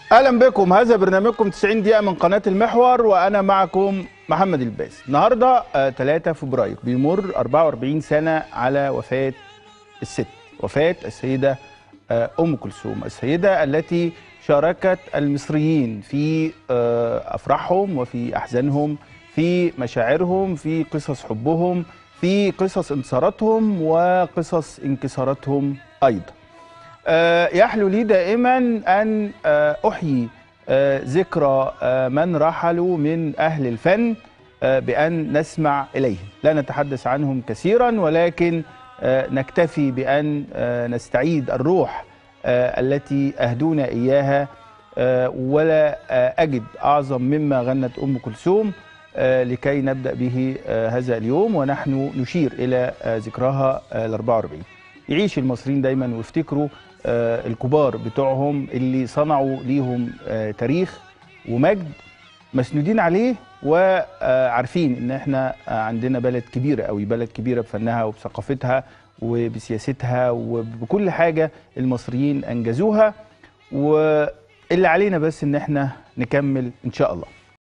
اهلا بكم هذا برنامجكم 90 دقيقه من قناه المحور وانا معكم محمد الباس النهارده آه، 3 فبراير بيمر 44 سنه على وفاه الست وفاه السيده آه، ام كلثوم السيده التي شاركت المصريين في آه، افراحهم وفي احزانهم في مشاعرهم في قصص حبهم في قصص انتصاراتهم وقصص انكساراتهم ايضا آه، يحلو لي دائما ان آه، احيي آه، ذكرى آه، من رحلوا من اهل الفن آه، بان نسمع اليهم لا نتحدث عنهم كثيرا ولكن آه، نكتفي بان آه، نستعيد الروح آه، التي اهدونا اياها آه، ولا آه، اجد اعظم مما غنت ام كلثوم آه، لكي نبدا به آه، هذا اليوم ونحن نشير الى آه، ذكراها آه، ال 44 يعيش المصريين دايما ويفتكروا آه، الكبار بتوعهم اللي صنعوا ليهم آه، تاريخ ومجد مسنودين عليه وعارفين ان احنا آه، عندنا بلد كبيره قوي بلد كبيره بفنها وبثقافتها وبسياستها وبكل حاجه المصريين انجزوها واللي علينا بس ان احنا نكمل ان شاء الله